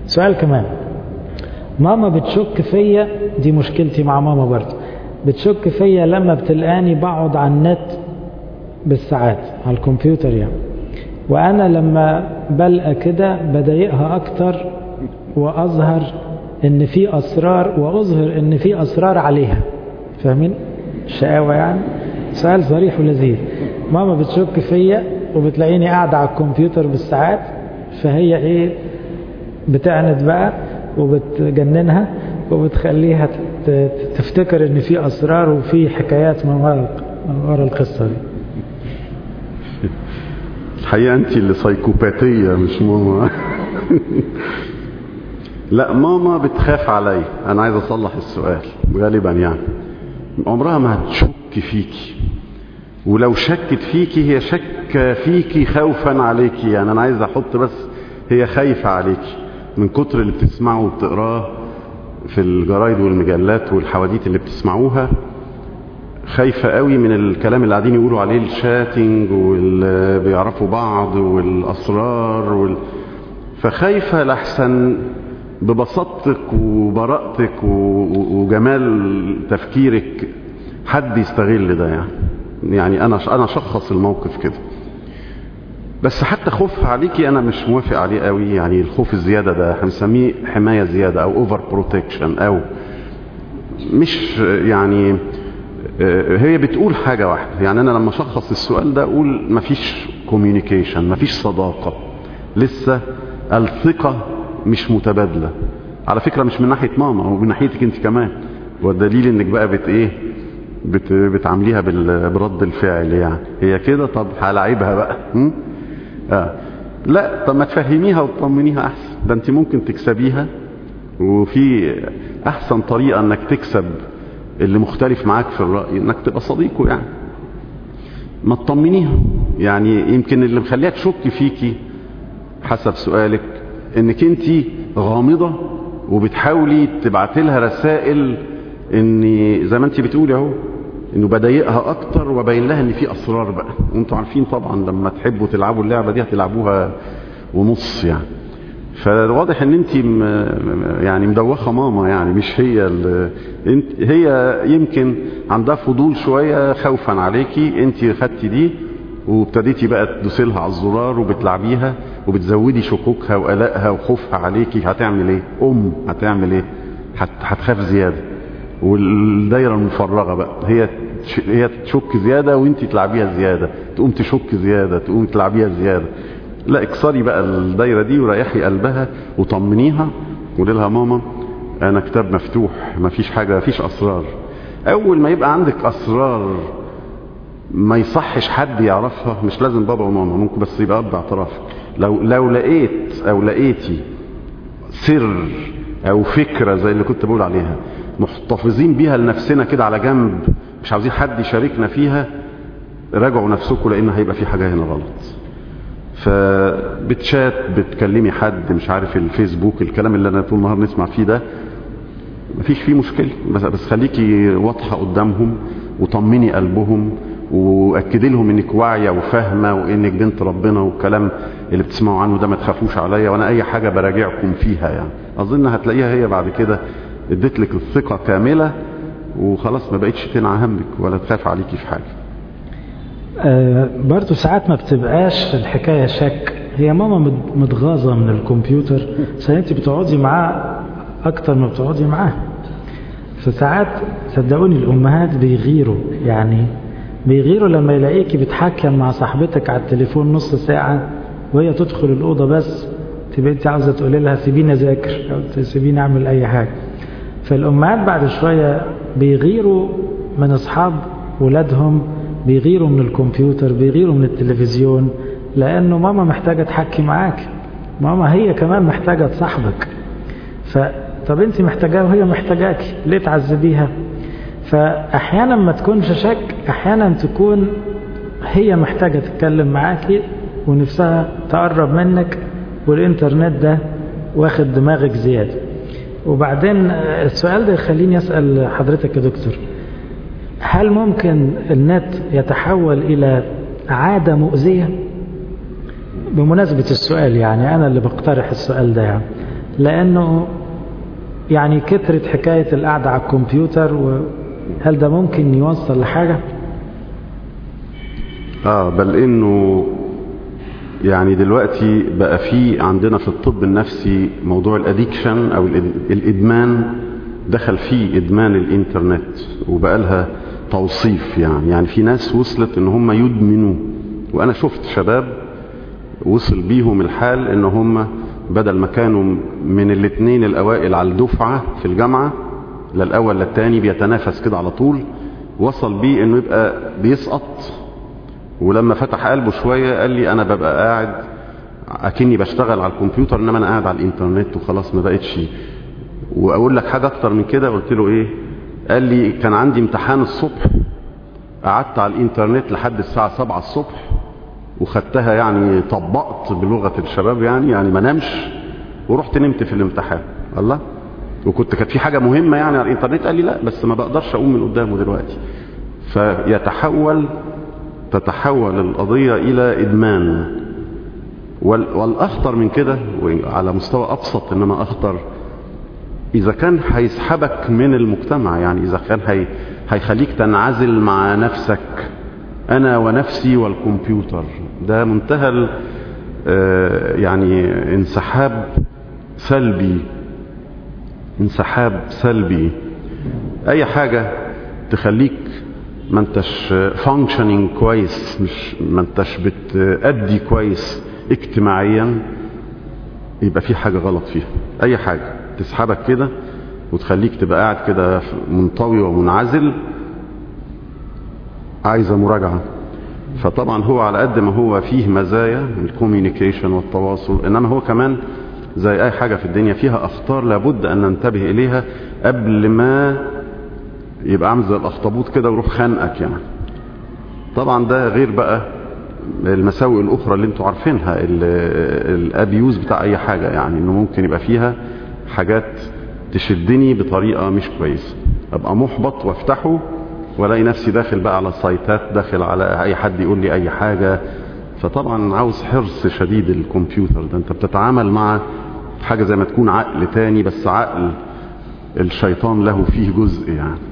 سؤال كمان ماما بتشك فيا دي مشكلتي مع ماما برضه بتشك فيا لما بتلقاني بقعد على النت بالساعات على الكمبيوتر يعني وانا لما بلقى كده بضايقها اكتر واظهر ان في اسرار واظهر ان في اسرار عليها فاهمين شقاوة يعني سؤال صريح ولذيذ ماما بتشك فيا وبتلاقيني قاعدة على الكمبيوتر بالساعات فهي ايه بتعند بقى وبتجننها وبتخليها تفتكر ان في اسرار وفي حكايات من ورا القصة دي الحقيقة انت اللي سايكوباتية مش ماما لا ماما بتخاف علي انا عايز اصلح السؤال غالبا يعني عمرها ما هتشك فيكي ولو شكت فيكي هي شك فيكي خوفا عليكي يعني انا عايز احط بس هي خايفة عليكي من كتر اللي بتسمعه وبتقراه في الجرايد والمجلات والحواديت اللي بتسمعوها خايفة قوي من الكلام اللي قاعدين يقولوا عليه الشاتنج واللي بيعرفوا بعض والأسرار وال... فخايفة لحسن ببساطتك وبراءتك وجمال تفكيرك حد يستغل ده يعني يعني انا انا شخص الموقف كده بس حتى خوفها عليكي انا مش موافق عليه قوي يعني الخوف الزياده ده هنسميه حمايه زياده او اوفر بروتكشن او مش يعني هي بتقول حاجه واحده يعني انا لما اشخص السؤال ده اقول مفيش كوميونيكيشن مفيش صداقه لسه الثقه مش متبادله على فكره مش من ناحيه ماما ومن ناحيتك انت كمان والدليل انك بقى بت ايه بت بتعامليها برد الفعل يعني هي كده طب هلاعبها بقى م? آه. لا طب ما تفهميها وتطمنيها احسن ده انت ممكن تكسبيها وفي احسن طريقه انك تكسب اللي مختلف معاك في الراي انك تبقى صديقه يعني ما تطمنيها يعني يمكن اللي مخليها تشك فيكي حسب سؤالك انك انت غامضه وبتحاولي تبعتي لها رسائل ان زي ما انت بتقولي اهو انه بضايقها اكتر وبين لها ان في اسرار بقى وانتوا عارفين طبعا لما تحبوا تلعبوا اللعبه دي هتلعبوها ونص يعني فواضح ان انت يعني مدوخه ماما يعني مش هي انت هي يمكن عندها فضول شويه خوفا عليكي انت خدتي دي وابتديتي بقى تدوسي لها على الزرار وبتلعبيها وبتزودي شكوكها وقلقها وخوفها عليكي هتعمل ايه ام هتعمل ايه هتخاف زياده والدايره المفرغه بقى هي هي تشك زياده وانت تلعبيها زياده تقوم تشك زياده تقوم تلعبيها زياده لا اكسري بقى الدايره دي وريحي قلبها وطمنيها قولي لها ماما انا كتاب مفتوح مفيش حاجه مفيش اسرار اول ما يبقى عندك اسرار ما يصحش حد يعرفها مش لازم بابا وماما ممكن بس يبقى اب اعترافك لو لو لقيت او لقيتي سر او فكره زي اللي كنت بقول عليها محتفظين بيها لنفسنا كده على جنب مش عاوزين حد يشاركنا فيها راجعوا نفسكم لان هيبقى في حاجه هنا غلط فبتشات بتكلمي حد مش عارف الفيسبوك الكلام اللي انا طول النهار نسمع فيه ده مفيش فيه مشكله بس بس خليكي واضحه قدامهم وطمني قلبهم واكدي لهم انك واعيه وفاهمه وانك بنت ربنا والكلام اللي بتسمعوا عنه ده ما تخافوش عليا وانا اي حاجه براجعكم فيها يعني اظن هتلاقيها هي بعد كده اديت لك الثقه كامله وخلاص ما بقتش تنعى همك ولا تخاف عليكي في حاجه آه برضو ساعات ما بتبقاش الحكايه شك هي ماما متغاظه من الكمبيوتر عشان انت بتقعدي معاه اكتر ما بتقعدي معاه فساعات صدقوني الامهات بيغيروا يعني بيغيروا لما يلاقيكي بتحكم مع صاحبتك على التليفون نص ساعة وهي تدخل الأوضة بس تبقى انت عاوزة تقولي لها سيبيني أذاكر أو سيبيني أعمل أي حاجة فالأمهات بعد شوية بيغيروا من أصحاب ولادهم بيغيروا من الكمبيوتر بيغيروا من التلفزيون لأنه ماما محتاجة تحكي معاك ماما هي كمان محتاجة تصاحبك فطب انت محتاجاها وهي محتاجاكي ليه تعذبيها فأحيانا ما تكونش شك أحيانا تكون هي محتاجة تتكلم معاكي ونفسها تقرب منك والإنترنت ده واخد دماغك زيادة وبعدين السؤال ده يخليني أسأل حضرتك يا دكتور هل ممكن النت يتحول إلى عادة مؤذية بمناسبة السؤال يعني أنا اللي بقترح السؤال ده يعني لانه يعني كترت حكاية القعدة على الكمبيوتر وهل ده ممكن يوصل لحاجة اه بل انه يعني دلوقتي بقى في عندنا في الطب النفسي موضوع الاديكشن او الادمان دخل فيه ادمان الانترنت وبقى لها توصيف يعني يعني في ناس وصلت ان هم يدمنوا وانا شفت شباب وصل بيهم الحال ان هم بدل ما كانوا من الاثنين الاوائل على الدفعة في الجامعة لا الاول لا الثاني بيتنافس كده على طول وصل بيه انه يبقى بيسقط ولما فتح قلبه شوية قال لي انا ببقى قاعد اكني بشتغل على الكمبيوتر انما انا قاعد على الانترنت وخلاص ما بقتش واقول لك حاجة اكتر من كده قلت له ايه قال لي كان عندي امتحان الصبح قعدت على الانترنت لحد الساعة 7 الصبح وخدتها يعني طبقت بلغة الشباب يعني يعني ما نامش ورحت نمت في الامتحان الله وكنت كانت في حاجة مهمة يعني على الانترنت قال لي لا بس ما بقدرش اقوم من قدامه دلوقتي فيتحول تتحول القضية الى ادمان والاخطر من كده على مستوى ابسط انما اخطر اذا كان هيسحبك من المجتمع يعني اذا كان هي هيخليك تنعزل مع نفسك انا ونفسي والكمبيوتر ده منتهى يعني انسحاب سلبي انسحاب سلبي اي حاجة تخليك ما انتش فانكشنينج كويس مش ما انتش بتأدي كويس اجتماعيا يبقى في حاجة غلط فيها اي حاجة تسحبك كده وتخليك تبقى قاعد كده منطوي ومنعزل عايزة مراجعة فطبعا هو على قد ما هو فيه مزايا الكوميونيكيشن والتواصل انما هو كمان زي اي حاجة في الدنيا فيها اخطار لابد ان ننتبه اليها قبل ما يبقى عامل زي الاخطبوط كده ويروح خانقك يعني طبعا ده غير بقى المساوئ الاخرى اللي انتوا عارفينها الابيوز بتاع اي حاجة يعني انه ممكن يبقى فيها حاجات تشدني بطريقة مش كويسة ابقى محبط وافتحه والاقي نفسي داخل بقى على السايتات داخل على اي حد يقول لي اي حاجة فطبعا عاوز حرص شديد الكمبيوتر ده انت بتتعامل مع حاجة زي ما تكون عقل تاني بس عقل الشيطان له فيه جزء يعني